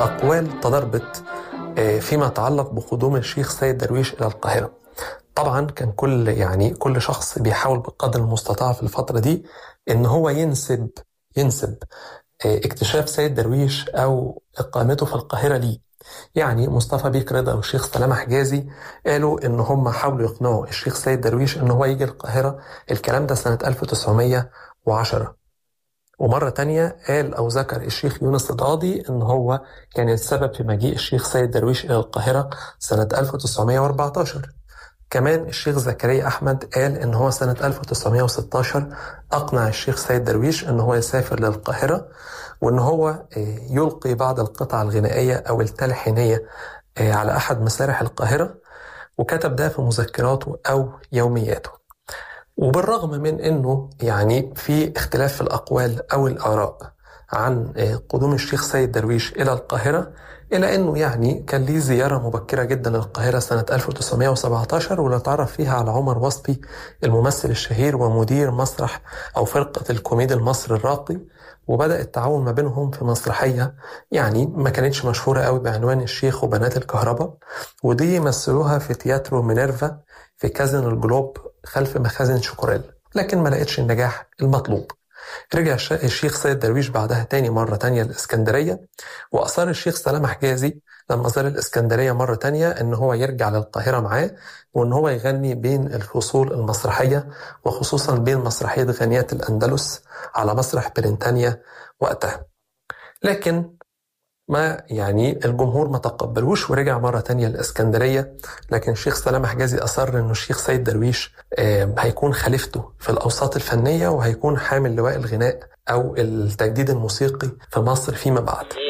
أقوال تضربت فيما يتعلق بقدوم الشيخ سيد درويش إلى القاهرة طبعا كان كل يعني كل شخص بيحاول بقدر المستطاع في الفترة دي إن هو ينسب ينسب اكتشاف سيد درويش أو إقامته في القاهرة ليه يعني مصطفى بيك رضا والشيخ سلامة حجازي قالوا إن هم حاولوا يقنعوا الشيخ سيد درويش إن هو يجي القاهرة الكلام ده سنة 1910 ومرة تانية قال أو ذكر الشيخ يونس القاضي إن هو كان السبب في مجيء الشيخ سيد درويش إلى القاهرة سنة 1914 كمان الشيخ زكريا أحمد قال إن هو سنة 1916 أقنع الشيخ سيد درويش إن هو يسافر للقاهرة وإن هو يلقي بعض القطع الغنائية أو التلحينية على أحد مسارح القاهرة وكتب ده في مذكراته أو يومياته وبالرغم من انه يعني في اختلاف في الاقوال او الاراء عن قدوم الشيخ سيد درويش الى القاهره الا انه يعني كان ليه زياره مبكره جدا للقاهره سنه 1917 واللي اتعرف فيها على عمر وصفي الممثل الشهير ومدير مسرح او فرقه الكوميدي المصري الراقي وبدا التعاون ما بينهم في مسرحيه يعني ما كانتش مشهوره قوي بعنوان الشيخ وبنات الكهرباء ودي مثلوها في تياترو مينيرفا في كازن الجلوب خلف مخازن شوكوريل لكن ما لقيتش النجاح المطلوب رجع الشيخ سيد درويش بعدها تاني مرة تانية الإسكندرية وأصر الشيخ سلام حجازي لما زار الإسكندرية مرة تانية إن هو يرجع للقاهرة معاه وإن هو يغني بين الفصول المسرحية وخصوصا بين مسرحية غنيات الأندلس على مسرح بريطانيا وقتها لكن ما يعني الجمهور ما تقبلوش ورجع مرة تانية الإسكندرية لكن الشيخ سلام حجازي أصر إنه الشيخ سيد درويش هيكون خليفته في الأوساط الفنية وهيكون حامل لواء الغناء أو التجديد الموسيقي في مصر فيما بعد